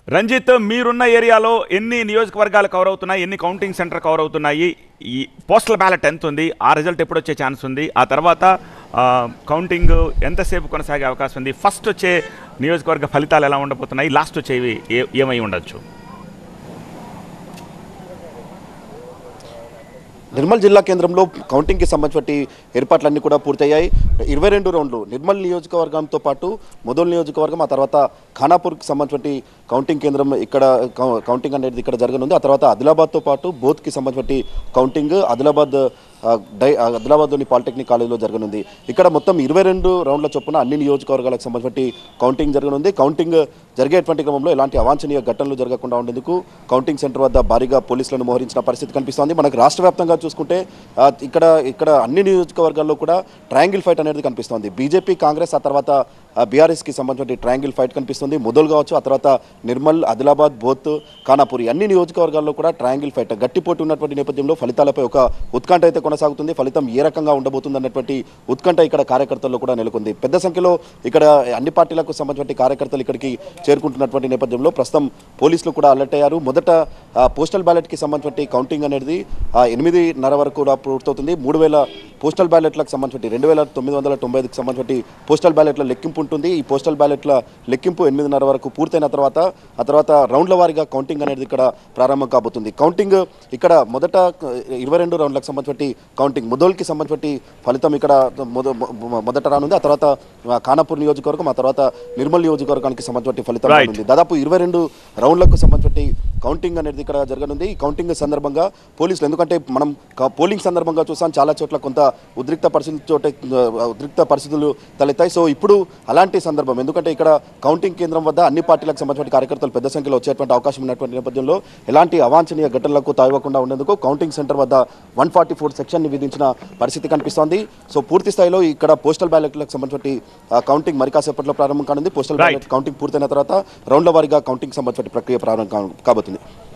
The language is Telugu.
రంజిత్ మీరున్న ఏరియాలో ఎన్ని నియోజకవర్గాలు కవర్ అవుతున్నాయి ఎన్ని కౌంటింగ్ సెంటర్ కవర్ అవుతున్నాయి ఈ పోస్టల్ బ్యాలెట్ ఎంత ఉంది ఆ రిజల్ట్ ఎప్పుడు వచ్చే ఛాన్స్ ఉంది ఆ తర్వాత ఆ, కౌంటింగ్ ఎంతసేపు కొనసాగే అవకాశం ఉంది ఫస్ట్ వచ్చే నియోజకవర్గ ఫలితాలు ఎలా ఉండబోతున్నాయి లాస్ట్ వచ్చేవి ఏ- ఏమై ఉండొచ్చు నిర్మల్ జిల్లా కేంద్రంలో కౌంటింగ్కి సంబంధించి ఏర్పాట్లన్నీ కూడా పూర్తయ్యాయి ఇరవై రెండు రౌండ్లు నిర్మల్ నియోజకవర్గంతో పాటు మొదలు నియోజకవర్గం ఆ తర్వాత ఖానాపూర్కి సంబంధించి కౌంటింగ్ కేంద్రం ఇక్కడ కౌ- కౌంటింగ్ అనేది ఇక్కడ జరగనుంది ఆ తర్వాత ఆదిలాబాద్తో పాటు బోత్కి సంబంధించి కౌంటింగ్ ఆదిలాబాద్ ఆ, డై ఆ, ఆదిలాబాద్లోని పాలిటెక్నిక్ కాలేజీలో జరగనుంది ఇక్కడ మొత్తం ఇరవై రెండు రౌండ్ల చొప్పున అన్ని నియోజకవర్గాలకు సంబంధించి కౌంటింగ్ జరగనుంది కౌంటింగ్ జరిగేటువంటి క్రమంలో ఎలాంటి అవాంఛనీయ ఘటనలు జరగకుండా ఉండేందుకు కౌంటింగ్ సెంటర్ వద్ద భారీగా పోలీసులను మోహరించిన పరిస్థితి కనిపిస్తోంది మనకు రాష్ట్ర వ్యాప్తంగా చూసుకుంటే ఆ, ఇక్కడ ఇక్కడ అన్ని నియోజకవర్గాల్లో కూడా ట్రయాంగిల్ ఫైట్ అనేది కనిపిస్తోంది బీజేపీ కాంగ్రెస్ ఆ తర్వాత బీఆర్ఎస్కి సంబంధించిన ట్రయాంగిల్ ఫైట్ కనిపిస్తుంది మొదలు కావచ్చు ఆ తర్వాత నిర్మల్ ఆదిలాబాద్ బోత్ ఖానాపూరి అన్ని నియోజకవర్గాల్లో కూడా ట్రయాంగిల్ ఫైట్ గట్టి పోటీ ఉన్నటువంటి నేపథ్యంలో ఫలితాలపై ఒక ఉత్కంఠ అయితే కొనసాగుతుంది ఫలితం ఏ రకంగా ఉండబోతుంది అన్నటువంటి ఉత్కంఠ ఇక్కడ కార్యకర్తల్లో కూడా నెలకొంది పెద్ద సంఖ్యలో ఇక్కడ అన్ని పార్టీలకు సంబంధించిన కార్యకర్తలు ఇక్కడికి చేరుకుంటున్నటువంటి నేపథ్యంలో ప్రస్తుతం పోలీసులు కూడా అలర్ట్ అయ్యారు మొదట ఆ, పోస్టల్ బ్యాలెట్కి సంబంధించిన కౌంటింగ్ అనేది ఆ, ఎనిమిదిన్నర వరకు కూడా పూర్తవుతుంది మూడు వేల పోస్టల్ బ్యాలెట్లకు సంబంధించి రెండు వేల తొమ్మిది వందల తొంభై ఐదుకి సంబంధించి పోస్టల్ బ్యాలెట్ల లెక్కింపు ఉంటుంది ఈ పోస్టల్ బ్యాలెట్ల లెక్కింపు ఎనిమిదిన్నర వరకు పూర్తయిన తర్వాత ఆ తర్వాత రౌండ్ల వారీగా కౌంటింగ్ అనేది ఇక్కడ ప్రారంభం కాబోతుంది కౌంటింగ్ ఇక్కడ మొదట ఇరవై రెండు రౌండ్లకు సంబంధించి కౌంటింగ్ ముదోల్కి సంబంధించి ఫలితం ఇక్కడ మొద- మొ- మొదట రానుంది ఆ తర్వాత ఆ, ఖానాపూర్ నియోజకవర్గం ఆ తర్వాత నిర్మల్ నియోజకవర్గానికి సంబంధించి ఫలితం Right. రానుంది దాదాపు ఇరవై రెండు రౌండ్లకు సంబంధించి కౌంటింగ్ అనేది ఇక్కడ జరగనుంది ఈ కౌంటింగ్ సందర్భంగా పోలీసులు ఎందుకంటే మనం క- పోలింగ్ సందర్భంగా చూసాం చాలా చోట్ల కొంత ఉద్రిక్త పరిస్థితులు చోట ఆ, ఉద్రిక్త పరిస్థితులు తలెత్తాయి సో ఇప్పుడు అలాంటి సందర్భం ఎందుకంటే ఇక్కడ కౌంటింగ్ కేంద్రం వద్ద అన్ని పార్టీలకు సంబంధించిన కార్యకర్తలు పెద్ద సంఖ్యలో వచ్చేటువంటి అవకాశం ఉన్నటువంటి నేపథ్యంలో ఎలాంటి అవాంఛనీయ ఘటనలకు తావివ్వకుండా ఉండేందుకు కౌంటింగ్ సెంటర్ వద్ద వన్ ఫార్టీ ఫోర్ సెక్షన్ విధించిన పరిస్థితి కనిపిస్తోంది సో పూర్తి స్థాయిలో ఇక్కడ పోస్టల్ బ్యాలెట్లకు సంబంధించి ఆ, కౌంటింగ్ మరి కాసేపట్లో ప్రారంభం కానుంది పోస్టల్ Right. బ్యాలెట్ కౌంటింగ్ పూర్తయిన తర్వాత రౌండ్ల వారీగా కౌంటింగ్ సంబంధించిన ప్రక్రియ ప్రారంభం కా- కాబోతుంది